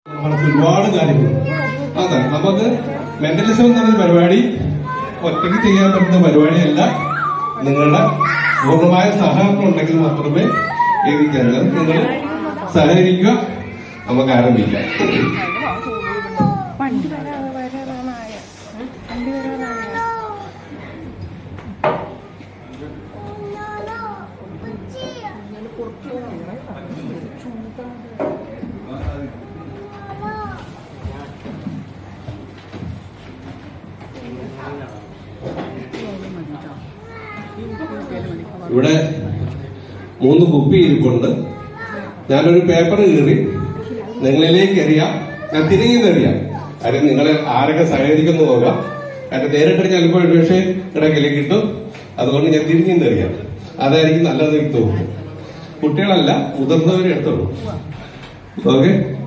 മനസ്സിൽ ഒരുപാട് കാര്യങ്ങളുണ്ട് അതെ നമുക്ക് മെന്റലിസം എന്ന് പറയുന്ന പരിപാടി ഒറ്റയ്ക്ക് ചെയ്യാൻ പറ്റുന്ന പരിപാടിയല്ല നിങ്ങളുടെ പൂർണ്ണമായ സഹകരണം ഉണ്ടെങ്കിൽ മാത്രമേ എനിക്ക് നിങ്ങൾ സഹകരിക്കുക നമുക്ക് ആരംഭിക്കാം വണ്ടി വരാതെ വരാറായ വണ്ടി വരാറായ ഇവിടെ മൂന്ന് കുപ്പി ഇരിപ്പുണ്ട് ഞാനൊരു പേപ്പർ കീറി നിങ്ങളിലേക്ക് എറിയാം ഞാൻ തിരികെ എറിയാം കാര്യം നിങ്ങൾ ആരൊക്കെ സഹകരിക്കുന്നു നോക്കാം കാരണം നേരിട്ട് ചിലപ്പോൾ ഒരു പക്ഷേ ഇടയ്ക്കിലേക്ക് കിട്ടും അതുകൊണ്ട് ഞാൻ തിരിഞ്ഞു എറിയാം അതായിരിക്കും നല്ലത് എനിക്ക് തോന്നുന്നു കുട്ടികളല്ല മുതിർന്നവരെ എടുത്തോളൂ ഓക്കെ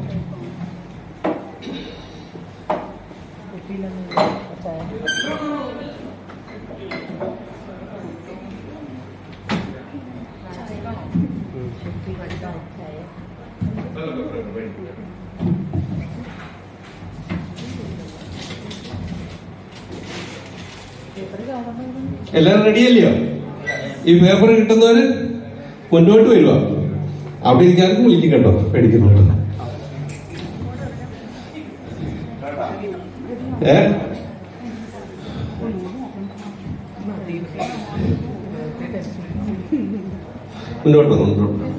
എല്ലാരും റെഡിയല്ലയോ ഈ പേപ്പർ കിട്ടുന്നവര് മുന്നോട്ട് വരുക അവിടെ ഇരിക്കാനും വിളിക്കും കേട്ടോ പേടിക്കുന്നുണ്ട് ഏ മുന്നോട്ട് വന്നു, മുന്നോട്ട് വന്നു.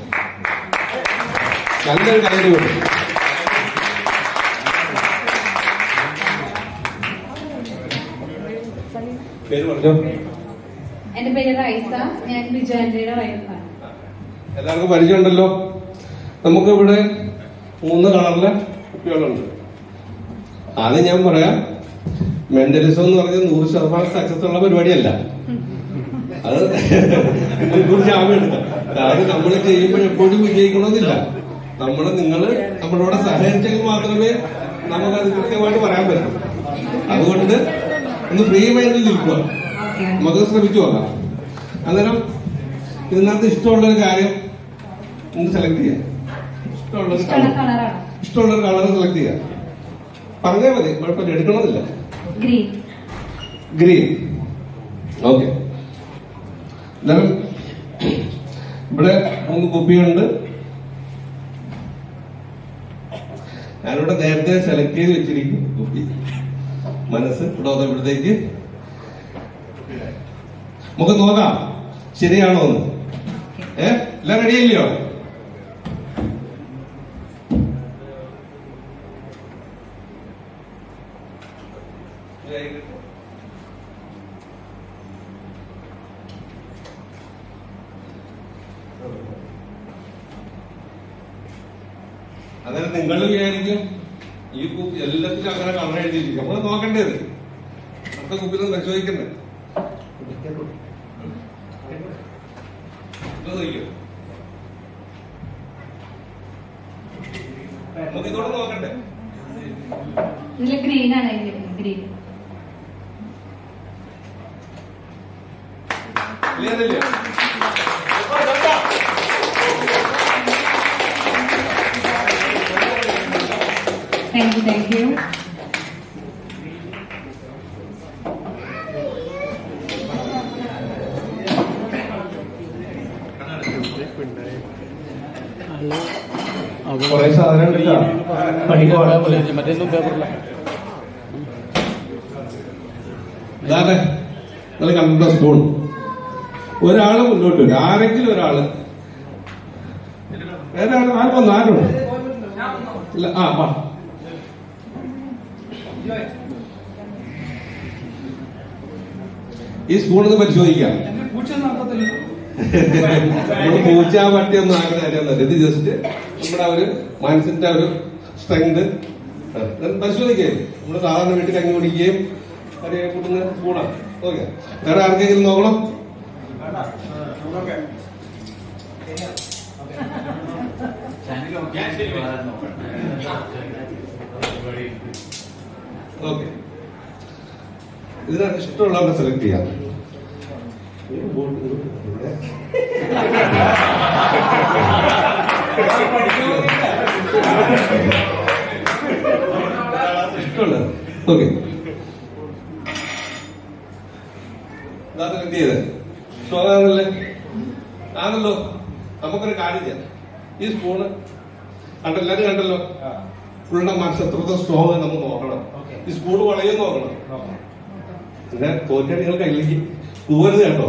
നല്ലൊരു കാര്യമുണ്ട് പേര് പറഞ്ഞോ എന്റെ പേര് റൈസ ഞാൻ ബിജു ആന്റണിയുടെ വൈഫാണ് എല്ലാവർക്കും പരിചയമുണ്ടല്ലോ നമുക്ക് ഇവിടെ മൂന്ന് കളറിലെ കുപ്പികളുണ്ട് ആദ്യം ഞാൻ പറയാം മെന്റലിസം എന്ന് പറഞ്ഞത് നൂറ് ശതമാനം സക്സസ് ഉള്ള പരിപാടിയല്ല അത് കുറിച്ച് ആമ എടുക്കാം അതായത് നമ്മൾ ചെയ്യുമ്പോൾ എപ്പോഴും വിജയിക്കണമെന്നില്ല നമ്മൾ നിങ്ങൾ നമ്മളോട് സഹകരിച്ചെങ്കിൽ മാത്രമേ നമുക്കത് കൃത്യമായിട്ട് പറയാൻ പറ്റൂ അതുകൊണ്ട് ഒന്ന് ഫ്രീ മൈൻഡിൽ നിൽക്കുക നമുക്ക് ശ്രമിച്ചു നോക്കാം അന്നേരം ഇതിനകത്ത് ഇഷ്ടമുള്ള ഒരു കാര്യം ഒന്ന് സെലക്ട് ചെയ്യാം ഇഷ്ടമുള്ള ഒരു ഇഷ്ടമുള്ള കളർ കളറാണ് ഇഷ്ടമുള്ള ഒരു കളർ സെലക്ട് ചെയ്യാം പറഞ്ഞാൽ മതി കുഴപ്പമില്ല എടുക്കണമെന്നില്ല ഗ്രീൻ ഗ്രീൻ ഓക്കെ എന്നാലും ഇവിടെ മൂന്ന് കുപ്പിയുണ്ട് ഞാനിവിടെ നേരത്തെ സെലക്ട് ചെയ്ത് വെച്ചിരിക്കും കുപ്പി മനസ്സ് ഇവിടെ വന്ന് ഇവിടത്തേക്ക് നമുക്ക് നോക്കാം ശരിയാണോ എന്ന് ഏ എല്ലാം റെഡിയല്ലയോ അന്നേരം നിങ്ങൾ വിചാരിക്കും ഈ കുപ്പി എല്ലാത്തിലും അങ്ങനെ കളർ എഴുതിയിരിക്കും നമ്മൾ നോക്കേണ്ടത് അടുത്ത കുപ്പിയിൽ പരിശോധിക്കണ്ടേ ഇത് നോക്കിയോ? നമുക്ക് ഇതോടെ നോക്കണ്ടേ ഇതില് ഗ്രീൻ ആണ് എഴുതിയിരിക്കുന്നത് ഗ്രീൻ ക്ലിയർ ഇല്ലേ താങ്ക് യു താങ്ക് യു കുറെ സാധനം ഉണ്ടല്ലോ മറ്റൊന്നും പേപ്പറില്ല ഇതാട്ടെ നിങ്ങൾ കണ്ട സ്പൂൺ ഒരാള് മുന്നോട്ട് വരും ആരെങ്കിലും ഒരാള് വേറെ ആൾ ആരും വന്നു ആരും ഇല്ല ആ വാ ഈ സ്പൂൺ ഒന്ന് പരിശോധിക്കാം നമ്മൾ പൂച്ച പട്ടി ഒന്നും ആക്കുന്ന കാര്യമൊന്നുമല്ല ഇത് ജസ്റ്റ് നമ്മുടെ ആ ഒരു മനസ്സിന്റെ ആ ഒരു സ്ട്രെങ്ത് പരിശോധിക്കേ നമ്മൾ സാധാരണ വീട്ടിൽ കഞ്ഞി കുടിക്കുകയും കറിയെ കൂട്ടുന്ന സ്പൂണാണ് ഓക്കെ വേറെ ആർക്കെങ്കിലും നോക്കണം ഓക്കെ ഇതിനകത്ത് ഇഷ്ടമുള്ളവരെ സെലക്ട് ചെയ്യാം ഓക്കെ എന്ത് ചെയ്ത് സ്ട്രോങ് ആണല്ലോ നമുക്കൊരു കാര്യം ചെയ്യാം ഈ സ്പൂണ് കണ്ടല്ലോ എല്ലാരും കണ്ടല്ലോ പുള്ളിയുടെ മനസ്സ് എത്രത്തോളം സ്ട്രോങ് നമുക്ക് നോക്കണം ഈ സ്പൂൺ വളയും നോക്കണം പിന്നെ തോറ്റാ നിങ്ങൾ കയ്യിലേക്ക് പോവരുത് കേട്ടോ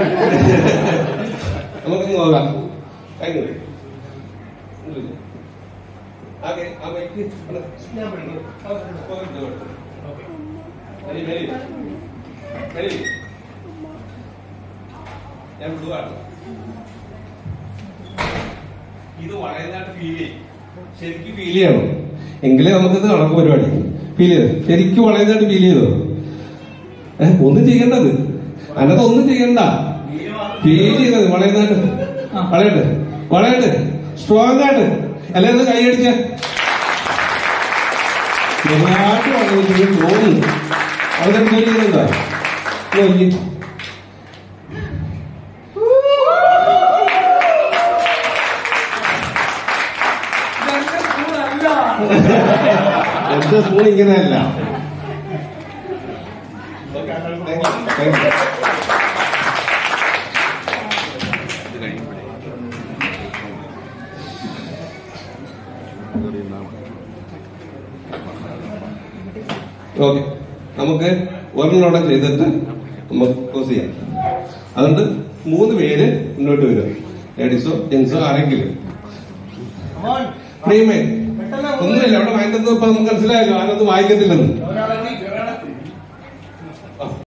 നമുക്ക് നോക്കാം കഴിഞ്ഞു ആകെ ആ വ്യക്തി ഞാൻ പഠിക്കും വെരി വെരി വെരി ഞാൻ വിടുവാണ് ഇത് വളയുന്നതായിട്ട് ഫീൽ ചെയ്യും ശരിക്കും ഫീൽ ചെയ്യണം എങ്കിലേ നമുക്കിത് നടക്കും പരിപാടി ഫീൽ ചെയ്ത് ശരിക്കും വളയുന്നതായിട്ട് ഫീൽ ചെയ്തോ ഏഹ് ഒന്നും ചെയ്യേണ്ടത് അതിനകത്ത് ഒന്നും ചെയ്യണ്ട ഫീൽ ചെയ്തത് വളയുന്നതായിട്ട് വളയട്ടെ വളയട്ടെ സ്ട്രോങ് ആയിട്ട് അല്ലെ ഒന്ന് കൈയടിച്ച ചെറുതായിട്ട് വളയുന്നത് തോന്നുന്നു അവിടെ ഫീൽ ചെയ്യുന്നുണ്ടോ നോക്കി എന്റെ സ്പൂൺ ഇങ്ങനെയല്ല Thank you. ഓക്കെ നമുക്ക് ഒരെണ്ണോടെ ചെയ്തിട്ട് നമുക്ക് ക്ലോസ് ചെയ്യാം അതുകൊണ്ട് മൂന്ന് പേര് മുന്നോട്ട് വരും ലേഡീസോ ജെൻസോ ആരെങ്കിലും പ്രീമേ ഒന്നുമില്ല അവിടെ വായിക്കുന്നത് ഇപ്പൊ നമുക്ക് മനസ്സിലായല്ലോ ആരൊന്നും വായിക്കത്തില്ലെന്ന്